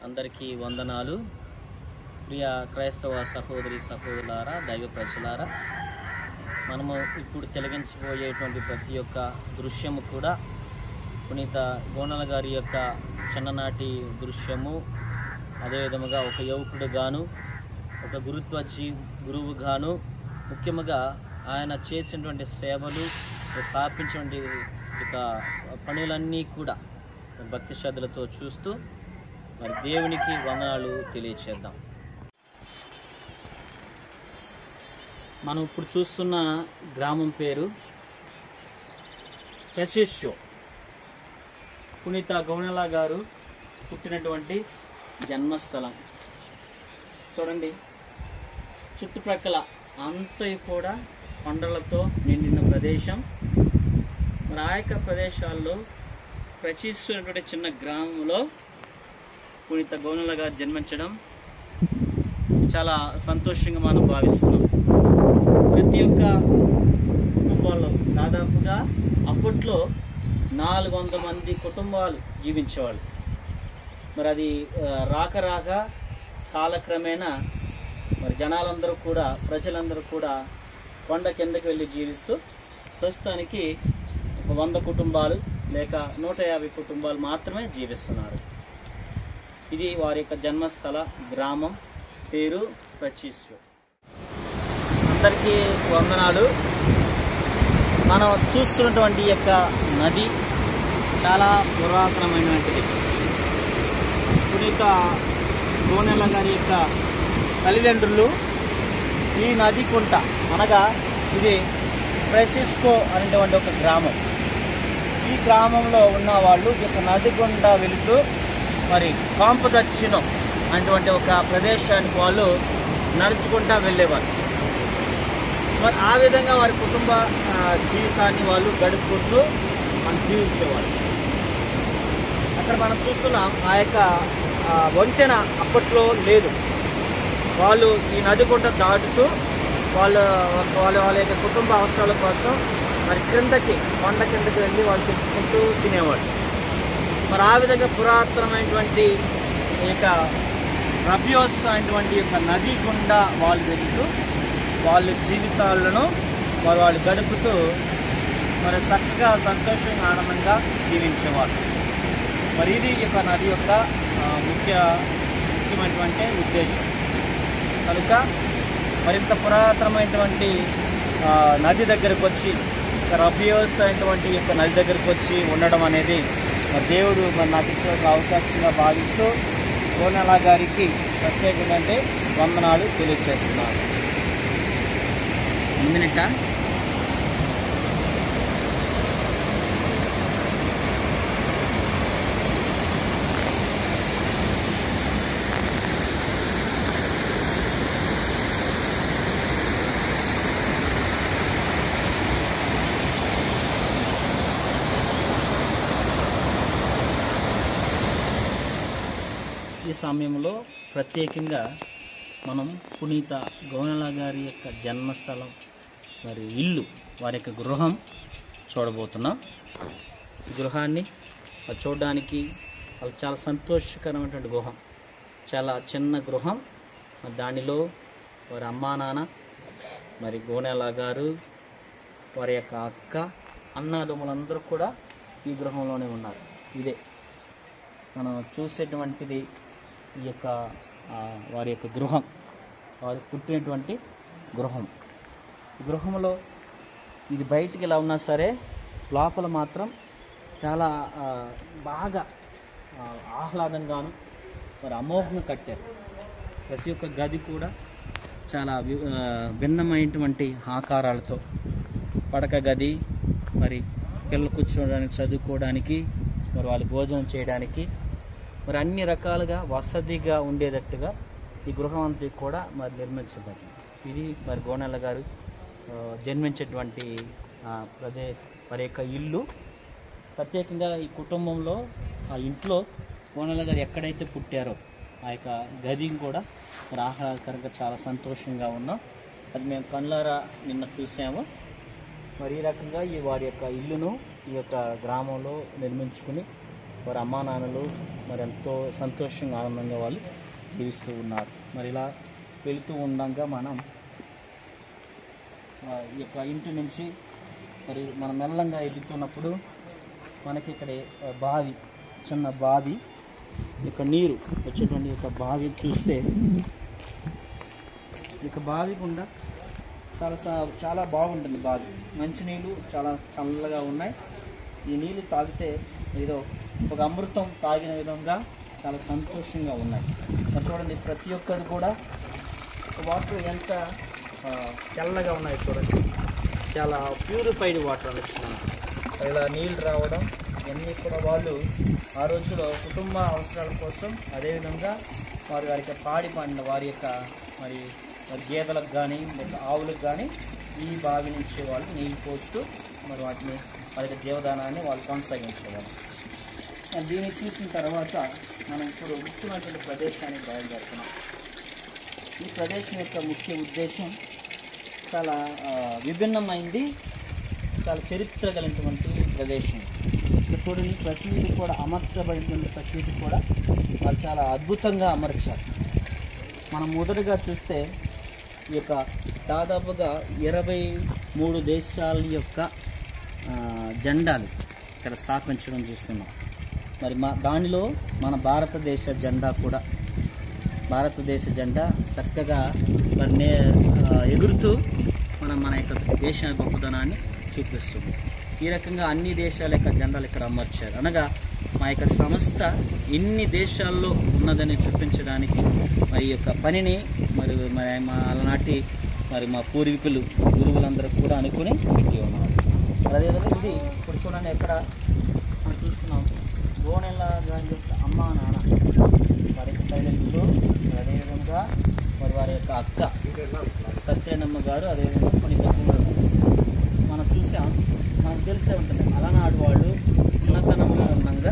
అందరికీ వందనాలు ప్రియ క్రైస్తవ సహోదరి సహోదరులారా దైవ ప్రజలారా మనము ఇప్పుడు తిలగించబోయేటువంటి ప్రతి ఒక్క దృశ్యము కూడా పునీత గోనల గారి యొక్క చిన్ననాటి దృశ్యము అదేవిధముగా ఒక యువకుడు గాను ఒక గురుత్వ జీ గురువు గాను ముఖ్యముగా ఆయన చేసినటువంటి సేవలు స్థాపించినటువంటి ఇక పనులన్నీ కూడా భక్తి శ్రద్ధలతో చూస్తూ మరి దేవునికి వందనాలు తెలియచేద్దాం మనం ఇప్పుడు చూస్తున్న గ్రామం పేరు పెసిష్యో పునీత గౌనలా గారు పుట్టినటువంటి జన్మస్థలం చూడండి చుట్టుప్రక్కల అంతయు కూడా కొండలతో నిండిన ప్రదేశం మరి ఆ యొక్క ప్రదేశాల్లో ప్రచిస్తున్నటువంటి చిన్న గ్రామంలో పునీత గౌనల గారు జన్మించడం చాలా సంతోషంగా మనం భావిస్తున్నాం ప్రతి ఒక్క కుటుంబాల్లో దాదాపుగా అప్పట్లో నాలుగు వందల మంది కుటుంబాలు జీవించేవాళ్ళు మరి అది ఆ, రాక రాక కాలక్రమేణా మరి జనాలందరూ కూడా ప్రజలందరూ కూడా కొండ కిందకి వెళ్ళి జీవిస్తూ ప్రస్తుతానికి ఒక వంద కుటుంబాలు లేక నూట యాభై కుటుంబాలు మాత్రమే జీవిస్తున్నారు ఇది వారి యొక్క జన్మస్థల గ్రామం పేరు ప్రచిస్సు అందరికీ వందనాలు మనం చూస్తున్నటువంటి ఈ యొక్క నది చాలా పురాతనమైనటువంటిది పునీత గోనెల గారి యొక్క తల్లిదండ్రులు ఈ నది కుంట అనగా ఇది ఫ్రెసిస్కో అనేటువంటి ఒక గ్రామం ఈ గ్రామంలో ఉన్న వాళ్ళు ఈ యొక్క నది గుండా వెళుతూ మరి కాంపదచ్చినం అనేటువంటి ఒక ప్రదేశానికి వాళ్ళు నడుచుకుంటా వెళ్ళేవారు మరి ఆ విధంగా వారి కుటుంబ ఆ, జీవితాన్ని వాళ్ళు గడుపుకుంటూ మనం జీవించేవారు అక్కడ మనం చూస్తున్నాం ఆ యొక్క ఆ, వంతెన అప్పట్లో లేదు వాళ్ళు ఈ నది గుంట దాటుతూ వాళ్ళ వాళ్ళ వాళ్ళ యొక్క కుటుంబ అవసరాల కోసం మరి క్రిందకి కొండ కిందకి వెళ్ళి వాళ్ళు తెచ్చుకుంటూ తినేవాళ్ళు మరి ఆ విధంగా పురాతనమైనటువంటి ఈ యొక్క రబ్యోస్ అనేటువంటి యొక్క నది గుండా వాళ్ళు వెళ్తూ వాళ్ళ జీవితాలను మరి వాళ్ళు గడుపుతూ మరి చక్కగా సంతోషంగా ఆనందంగా జీవించేవాళ్ళు మరి ఇది ఈ యొక్క నది యొక్క ఆ, ముఖ్య ముఖ్యమైనటువంటి ఉద్దేశం కనుక మరింత పురాతనమైనటువంటి ఆ, నది దగ్గరకు వచ్చి రబియోస్ అయినటువంటి యొక్క నది దగ్గరకు వచ్చి ఉండడం అనేది మరి దేవుడు మరి నాకు ఇచ్చిన ఒక అవకాశంగా భావిస్తూ గోనెల గారికి ప్రత్యేకంగా వందనాలు తెలియజేస్తున్నాను మినిటా ఈ సమయంలో ప్రత్యేకంగా మనం పునీత గౌనల గారి యొక్క జన్మస్థలం మరి ఇల్లు వారి యొక్క గృహం చూడబోతున్నాం ఈ గృహాన్ని అది చూడడానికి వాళ్ళు చాలా సంతోషకరమైనటువంటి గృహం చాలా చిన్న గృహం మరి దానిలో వారి అమ్మా నాన్న మరి గోనెల గారు వారి యొక్క అక్క అన్నదమ్ములందరూ కూడా ఈ గృహంలోనే ఉన్నారు ఇదే మనం చూసేటువంటిది ఈ యొక్క ఆ, వారి యొక్క గృహం వారు పుట్టినటువంటి గృహం ఈ గృహంలో ఇది బయటికి ఎలా ఉన్నా సరే లోపల మాత్రం చాలా ఆ, బాగా ఆ, ఆహ్లాదంగాను మరి అమోఘంగా కట్టారు ప్రతి ఒక్క గది కూడా చాలా వి- ఆ, భిన్నమైనటువంటి ఆకారాలతో పడక గది మరి పిల్లలు కూర్చోడానికి చదువుకోవడానికి మరి వాళ్ళు భోజనం చేయడానికి మరి అన్ని రకాలుగా వసతిగా ఉండేటట్టుగా ఈ గృహం అంతా కూడా మరి నిర్మించబడింది ఇది మరి గోనెల గారు ఆ, జన్మించేటువంటి ఆ, ప్రదే వారి యొక్క ఇల్లు ప్రత్యేకంగా ఈ కుటుంబంలో ఆ ఇంట్లో గోనెల గారు ఎక్కడైతే పుట్టారో ఆ యొక్క గదిని కూడా మరి ఆహ్లాదకరంగా చాలా సంతోషంగా ఉన్నాం అది మేము కళ్ళారా నిన్న చూసాము మరి ఈ రకంగా ఈ వారి యొక్క ఇల్లును ఈ యొక్క గ్రామంలో నిర్మించుకుని వారి అమ్మా నాన్నలు మరి ఎంతో సంతోషంగా ఆనందంగా వాళ్ళు జీవిస్తూ ఉన్నారు మరి ఇలా వెళుతూ ఉండగా మనం ఆ, ఈ యొక్క ఇంటి నుంచి మరి మనం మెల్లంగా ఎదుగుతున్నప్పుడు మనకి ఇక్కడ ఆ, బావి చిన్న బావి ఇక నీరు వచ్చేటువంటి యొక్క బావి చూస్తే ఇక బావి గుండా చాలా సా- చాలా బాగుంటుంది బావి మంచినీళ్ళు చాలా చల్లగా ఉన్నాయి ఈ నీళ్ళు తాగితే ఏదో ఒక అమృతం తాగిన విధంగా చాలా సంతోషంగా ఉన్నాయి మరి చూడండి ప్రతి ఒక్కరు కూడా వాటర్ ఎంత ఆ, తెల్లగా ఉన్నాయి చూడండి చాలా ప్యూరిఫైడ్ వాటర్ అనొచ్చు మనం ఇలా నీళ్ళు రావడం ఇవన్నీ కూడా వాళ్ళు ఆ రోజులో కుటుంబ అవసరాల కోసం అదేవిధంగా వారి వారికి పాడి పండిన వారి యొక్క మరి మరి గేదెలకు కానీ లేక ఆవులకు కానీ ఈ బావి నుంచి వాళ్ళు నీళ్ళు పోస్తూ మరి వాటిని వారి యొక్క జీవదానాన్ని వాళ్ళు కొనసాగించేవారు మరి దీన్ని చూసిన తర్వాత మనం ఇప్పుడు ముఖ్యమైనటువంటి ప్రదేశానికి బయలుదేరుతున్నాం ఈ ప్రదేశం యొక్క ముఖ్య ఉద్దేశం చాలా ఆ, విభిన్నమైంది చాలా చరిత్ర కలిగినటువంటి ప్రదేశం ఇక్కడ చూడండి ప్రతిదీ కూడా అమర్చబడినటువంటి ప్రతిదీ కూడా వాళ్ళు చాలా అద్భుతంగా అమర్చారు మనం మొదటగా చూస్తే ఈ యొక్క దాదాపుగా ఇరవై మూడు దేశాల యొక్క ఆ, జెండాలు ఇక్కడ స్థాపించడం చూస్తున్నాం మరి మా దానిలో మన భారతదేశ జెండా కూడా భారతదేశ జెండా చక్కగా మరి నే ఆ, ఎగురుతూ మనం మన యొక్క దేశ గొప్పదనాన్ని చూపిస్తుంది ఈ రకంగా అన్ని దేశాల యొక్క జెండాలు ఇక్కడ అమర్చారు అనగా మా యొక్క సంస్థ ఎన్ని దేశాల్లో ఉన్నదని చూపించడానికి మరి ఈ యొక్క పనిని మరి మరి మా అలనాటి మరి మా పూర్వీకులు గురువులందరూ కూడా అనుకుని పెట్టి ఉన్నారు మరి అదేవిధంగా ఇది ఇప్పుడు చూడండి ఎక్కడ మనం చూస్తున్నాం గోనెల గారి యొక్క అమ్మ నాన్న వారి యొక్క తల్లిదండ్రులు మరి అదేవిధంగా మరి వారి యొక్క అక్క సత్యనమ్మ గారు అదేవిధంగా కొన్ని తప్పులు మనం చూసాం మనకు తెలిసే ఉంటుంది అలనాడు వాళ్ళు చిన్నతనంలో ఉండగా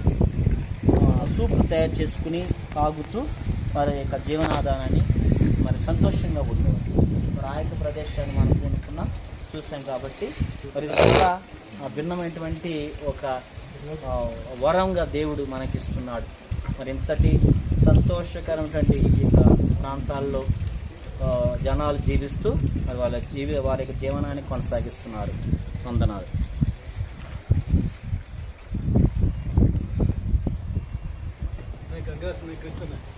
ఆ, సూపులు తయారు చేసుకుని తాగుతూ వారి యొక్క జీవనాధారాన్ని మరి సంతోషంగా ఉండేవారు మరి ఆ యొక్క ప్రదేశాన్ని మనం కొనుక్కున్నాం చూసాం కాబట్టి మరి ఇది కూడా ఆ, భిన్నమైనటువంటి ఒక ఆ, వరంగా దేవుడు మనకిస్తున్నాడు మరి ఇంతటి సంతోషకరమైనటువంటి ఈ యొక్క ప్రాంతాల్లో ఆ, జనాలు జీవిస్తూ మరి వాళ్ళ జీవి వారి యొక్క జీవనాన్ని కొనసాగిస్తున్నారు వందనాలు గంగా క్రిస్తున్నా